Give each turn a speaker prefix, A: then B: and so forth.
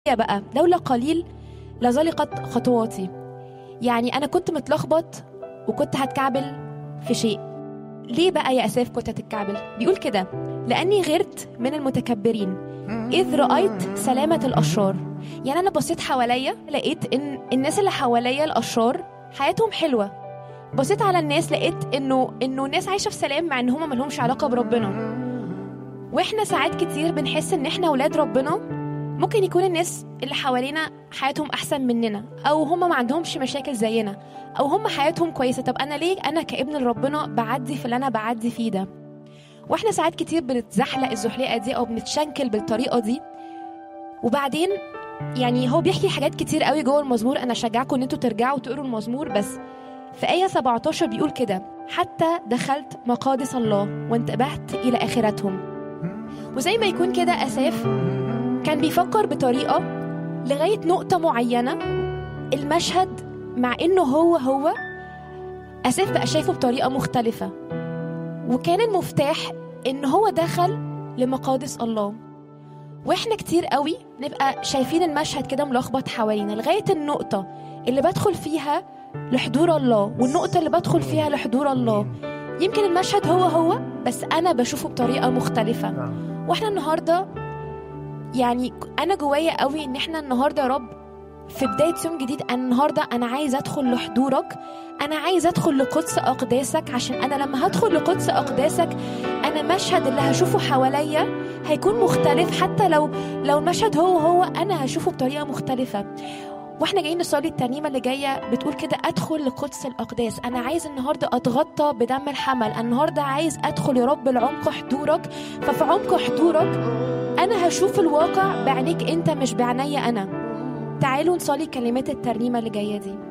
A: بقى لولا قليل لزلقت خطواتي يعني انا كنت متلخبط وكنت هتكعبل في شيء ليه بقى يا اساف كنت هتتكعبل بيقول كده لاني غرت من المتكبرين اذ رايت سلامه الاشرار يعني انا بصيت حواليا لقيت ان الناس اللي حواليا الاشرار حياتهم حلوه بصيت على الناس لقيت انه انه الناس عايشه في سلام مع ان هم ملهمش علاقه بربنا واحنا ساعات كتير بنحس ان احنا ولاد ربنا ممكن يكون الناس اللي حوالينا حياتهم احسن مننا او هم ما عندهمش مشاكل زينا او هم حياتهم كويسه طب انا ليه انا كابن لربنا بعدي في اللي انا بعدي فيه ده واحنا ساعات كتير بنتزحلق الزحلقه دي او بنتشنكل بالطريقه دي وبعدين يعني هو بيحكي حاجات كتير قوي جوه المزمور انا اشجعكم ان انتوا ترجعوا تقروا المزمور بس في آية 17 بيقول كده حتى دخلت مقادس الله وانتبهت إلى آخرتهم وزي ما يكون كده أساف كان بيفكر بطريقة لغاية نقطة معينة المشهد مع إنه هو هو أساف بقى شايفه بطريقة مختلفة وكان المفتاح إن هو دخل لمقادس الله واحنا كتير قوي نبقى شايفين المشهد كده ملخبط حوالينا لغاية النقطة اللي بدخل فيها لحضور الله والنقطة اللي بدخل فيها لحضور الله يمكن المشهد هو هو بس أنا بشوفه بطريقة مختلفة واحنا النهاردة يعني أنا جوايا قوي إن احنا النهاردة يا رب في بداية يوم جديد أنا النهاردة أنا عايز أدخل لحضورك أنا عايز أدخل لقدس أقداسك عشان أنا لما هدخل لقدس أقداسك أنا مشهد اللي هشوفه حواليا هيكون مختلف حتى لو لو المشهد هو هو أنا هشوفه بطريقة مختلفة واحنا جايين نصلي الترنيمه اللي جايه بتقول كده ادخل لقدس الاقداس انا عايز النهارده اتغطى بدم الحمل النهارده عايز ادخل يا رب لعمق حضورك ففي عمق حضورك انا هشوف الواقع بعينيك انت مش بعينيا انا تعالوا نصلي كلمات الترنيمه اللي جايه دي